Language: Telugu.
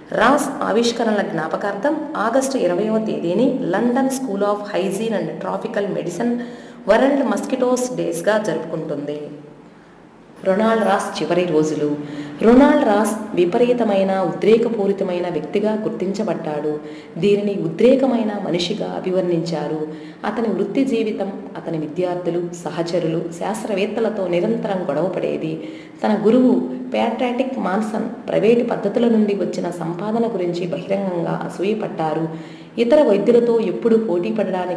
రాస్ ఆవిష్కరణల జ్ఞాపకార్థం ఆగస్టు ఇరవయవ తేదీని London school of hygiene and tropical medicine world mosquitoes డేస్గా జరుపుకుంటుంది రొనాల్డ్ రాస్ చివరి రోజులు రొనాల్డ్ రాస్ విపరీతమైన ఉద్రేకపూరితమైన వ్యక్తిగా గుర్తించబడ్డాడు దీనిని ఉద్రేకమైన మనిషిగా అభివర్ణించారు అతని వృత్తి జీవితం అతని విద్యార్థులు సహచరులు శాస్త్రవేత్తలతో నిరంతరం గొడవపడేది తన గురువు ప్యాట్రాటిక్ మాన్సన్ ప్రైవేటు పద్ధతుల నుండి వచ్చిన సంపాదన గురించి బహిరంగంగా అసూయపడ్డారు ఇతర వైద్యులతో ఎప్పుడూ పోటీ పడడానికి